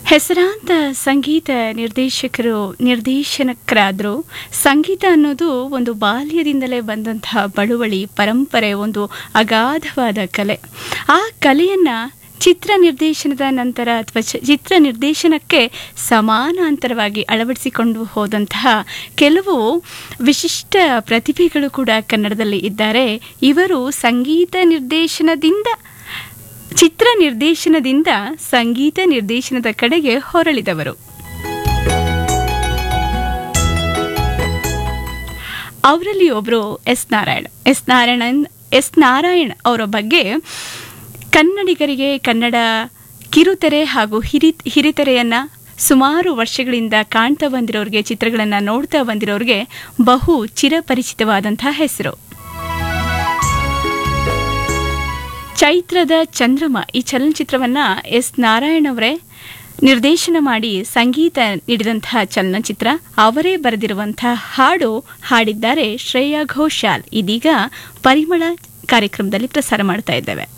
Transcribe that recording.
ಹೆಸರಾಂತ ಸಂಗೀತ ನಿರ್ದೇಶಕರು ನಿರ್ದೇಶನಕರಾದರು ಸಂಗೀತ ಅನ್ನೋದು ಒಂದು ಬಾಲ್ಯದಿಂದಲೇ ಬಂದಂತಹ ಬಳುವಳಿ ಪರಂಪರೆ ಒಂದು ಅಗಾಧವಾದ ಕಲೆ ಆ ಕಲೆಯನ್ನು ಚಿತ್ರ ನಿರ್ದೇಶನದ ನಂತರ ಅಥವಾ ಚ- ಚಿತ್ರ ನಿರ್ದೇಶನಕ್ಕೆ ಸಮಾನಾಂತರವಾಗಿ ಅಳವಡಿಸಿಕೊಂಡು ಹೋದಂತಹ ಕೆಲವು ವಿಶಿಷ್ಟ ಪ್ರತಿಭೆಗಳು ಕೂಡ ಕನ್ನಡದಲ್ಲಿ ಇದ್ದಾರೆ ಇವರು ಸಂಗೀತ ನಿರ್ದೇಶನದಿಂದ ಚಿತ್ರ ನಿರ್ದೇಶನದಿಂದ ಸಂಗೀತ ನಿರ್ದೇಶನದ ಕಡೆಗೆ ಹೊರಳಿದವರು ಅವರಲ್ಲಿ ಒಬ್ಬರು S Narayan S Narayanan S Narayan ಅವರ ಬಗ್ಗೆ ಕನ್ನಡಿಗರಿಗೆ ಕನ್ನಡ ಕಿರುತೆರೆ ಹಾಗೂ ಹಿರಿ ಹಿರಿತೆರೆಯನ್ನು ಸುಮಾರು ವರ್ಷಗಳಿಂದ ಕಾಣ್ತಾ ಬಂದಿರೋರಿಗೆ ಚಿತ್ರಗಳನ್ನು ನೋಡ್ತಾ ಬಂದಿರೋರಿಗೆ ಬಹು ಚಿರಪರಿಚಿತವಾದಂತಹ ಹೆಸರು ಚೈತ್ರದ ಚಂದ್ರಮ ಈ ಚಲನಚಿತ್ರವನ್ನ ಎಸ್ ನಾರಾಯಣ್ ಅವರೇ ನಿರ್ದೇಶನ ಮಾಡಿ ಸಂಗೀತ ನೀಡಿದಂತಹ ಚಲನಚಿತ್ರ ಅವರೇ ಬರೆದಿರುವಂತಹ ಹಾಡು ಹಾಡಿದ್ದಾರೆ ಶ್ರೇಯಾ ಘೋಷಾಲ್ ಇದೀಗ ಪರಿಮಳ ಕಾರ್ಯಕ್ರಮದಲ್ಲಿ ಪ್ರಸಾರ ಮಾಡ್ತಾ ಇದ್ದೇವೆ